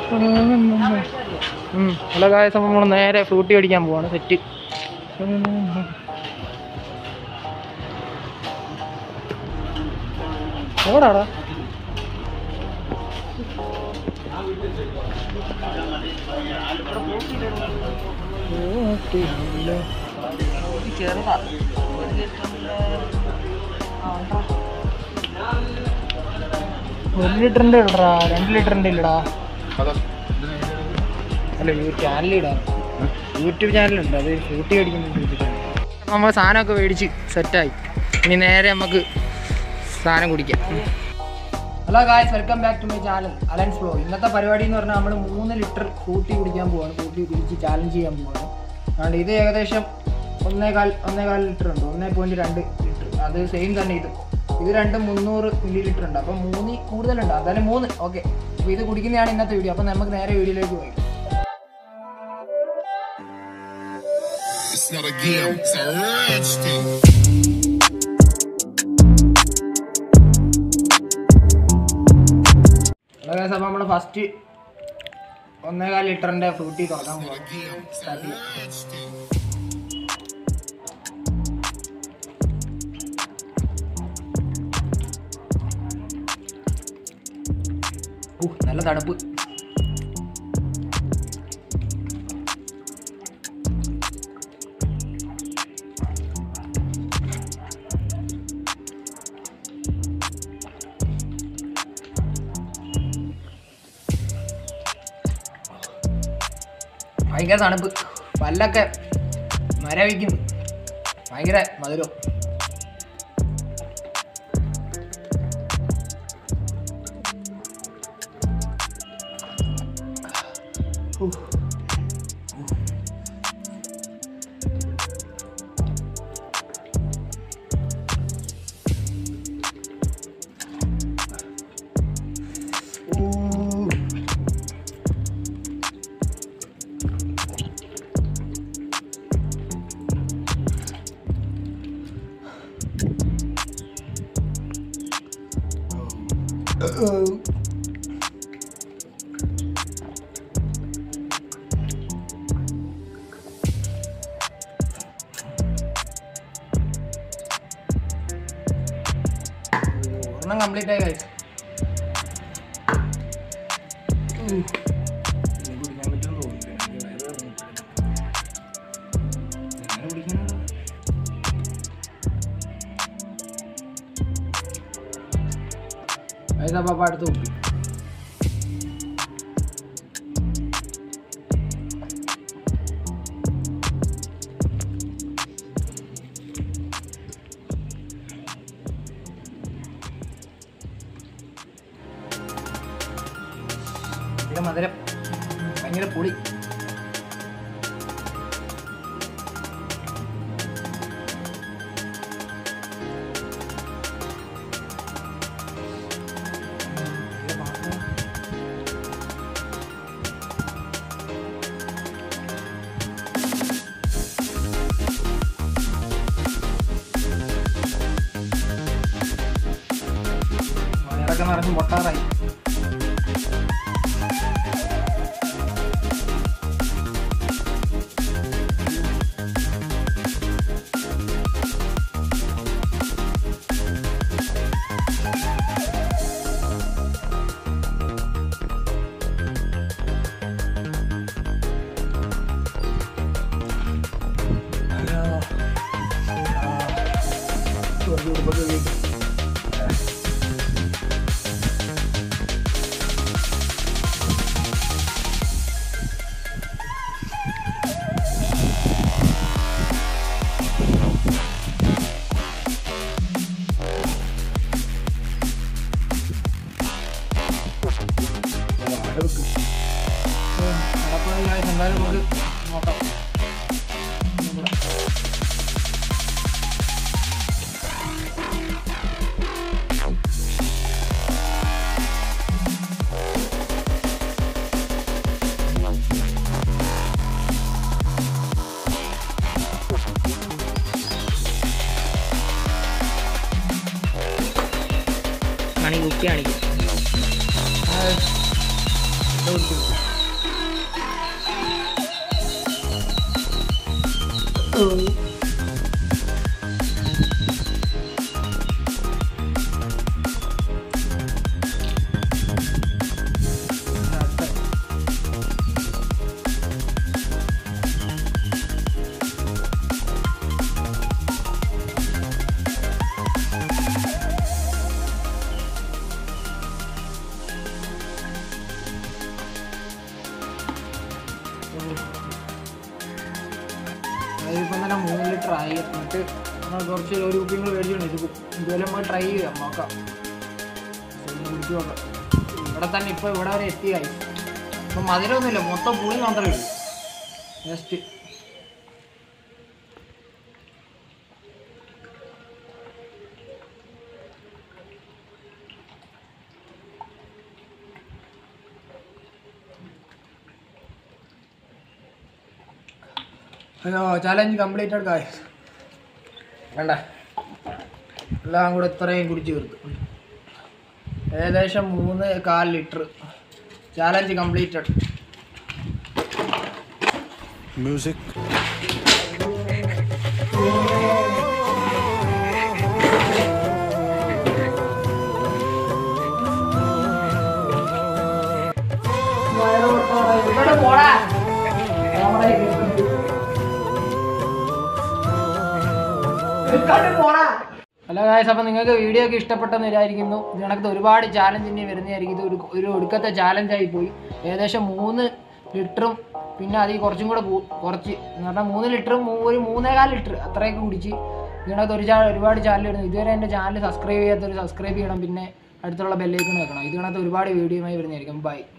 Hello guys അപ്പോൾ നമ്മൾ നേരെ ഫ്രൂട്ടി അടിക്കാൻ പോവാണ് സെറ്റ് എവിടാടാ ചെറുതാ ഒരു ലിറ്ററിന്റെ ഒരു ലിറ്ററിന്റെ ഇല്ലടാ രണ്ട് ലിറ്ററിന്റെ ഇല്ലടാ അല്ല ചാനൽ ഇടാം യൂട്യൂബ് ചാനലുണ്ട് അത് ഷൂട്ട് അടിക്കുന്നുണ്ട് നമ്മൾ സാധനമൊക്കെ മേടിച്ച് സെറ്റായി ഇനി നേരെ നമുക്ക് സാധനം കുടിക്കാം hello guys welcome back to my channel Alan's flow ഇന്നത്തെ പരിപാടി എന്ന് പറഞ്ഞാൽ നമ്മൾ മൂന്ന് ലിറ്റർ ഫ്രൂട്ടി കുടിക്കാൻ പോവാണ് ഫ്രൂട്ടി കുടിച്ച് ചാലഞ്ച് ചെയ്യാൻ പോവാണ് അതുകൊണ്ട് ഇത് ഏകദേശം ഒന്നേകാൽ ഒന്നേകാൽ ലിറ്റർ ഉണ്ട് ഒന്നേ പോയിന്റ് രണ്ട് ലിറ്റർ അത് സെയിം തന്നെ ഇത് ഇത് രണ്ടും മുന്നൂറ് മില്ലി ലിറ്റർ ഉണ്ട് അപ്പം മൂന്ന് കൂടുതലുണ്ട് അതായത് മൂന്ന് ഓക്കെ അപ്പോൾ ഇത് കുടിക്കുന്നതാണ് ഇന്നത്തെ വീഡിയോ അപ്പം നമുക്ക് നേരെ വീഡിയോയിലേക്ക് പോയി It's not a game, it's a rich thing. Hello guys അപ്പോൾ നമ്മൾ ഫസ്റ്റ് ഒന്നേകാൽ ലിറ്ററിൻ്റെ ഫ്രൂട്ടി തുടങ്ങാൻ പോകാം Game, it's a rich thing. ഊ നല്ല തണുപ്പ് ഭയങ്കര തണുപ്പ് പല്ലൊക്കെ മരവിക്കുന്നു ഭയങ്കര മധുരം ഒരെണ്ണം കംപ്ലീറ്റ് ആയി കഴിച്ചു പാപ്പ അടുത്ത് കുപ്പി ഭയങ്കര മധുരം ഭയങ്കര പൊളി വയറൊക്കെ നിറഞ്ഞ് പൊട്ടാറായി എന്തായാലും നമുക്ക് നോക്കാം കാണിക്കും കുപ്പി കാണിക്കും ആ, ഇത് കുടിച്ചു. അതിപ്പം തന്നെ മൂന്ന് ലിറ്റർ ആയി എന്നിട്ട് നമ്മൾ കുറച്ച് ഒരു കുപ്പിയും കൂടെ മേടിച്ചോണ്ട് ഇത് ഇതുപോലെ നമ്മൾ ട്രൈ ചെയ്യാം നോക്കാം ഒന്ന് കുടിച്ച് നോക്കാം ഇവിടെ തന്നെ ഇപ്പോൾ ഇവിടെ വരെ എത്തിയായി ഇപ്പം മധുരമൊന്നുമില്ല മൊത്തം പുളി മാത്രമേ ഉള്ളൂ ജസ്റ്റ് ഹലോ ചാലഞ്ച് കംപ്ലീറ്റ് ആയി വേണ്ട എല്ലാം കൂടെ ഇത്രയും കുടിച്ച് തീർത്തു ഏകദേശം മൂന്ന് കാൽ litre challenge completed Music. Hello guys അപ്പോൾ നിങ്ങൾക്ക് വീഡിയോ ഒക്കെ ഇഷ്ടപ്പെട്ടെന്ന് വിചാരിക്കുന്നു ഇത് കണക്കത്തെ ഒരുപാട് ചാലഞ്ച് ഇനി വരുന്നതായിരിക്കും ഇത് ഒരു ഒരു ഒടുക്കത്തെ ചാലഞ്ചായി പോയി ഏകദേശം മൂന്ന് ലിറ്ററും പിന്നെ അതിൽ കുറച്ചും കൂടെ കൂ- കുറച്ച് എന്ന് പറഞ്ഞാൽ മൂന്ന് ലിറ്ററും മൂ- ഒരു മൂന്നേകാൽ ലിറ്റർ അത്രയൊക്കെ കുടിച്ച് ഇതിനകത്ത് ഒരു ചാ ഒരുപാട് ചാനൽ വരുന്നു ഇതുവരെ എൻ്റെ ചാനൽ സബ്സ്ക്രൈബ് ചെയ്യാത്തൊരു സബ്സ്ക്രൈബ് ചെയ്യണം പിന്നെ അടുത്തുള്ള ബെല്ലേക്കും വെക്കണം ഇതിനകത്ത് ഒരുപാട് വീഡിയോയുമായി വരുന്നതായിരിക്കും ബൈ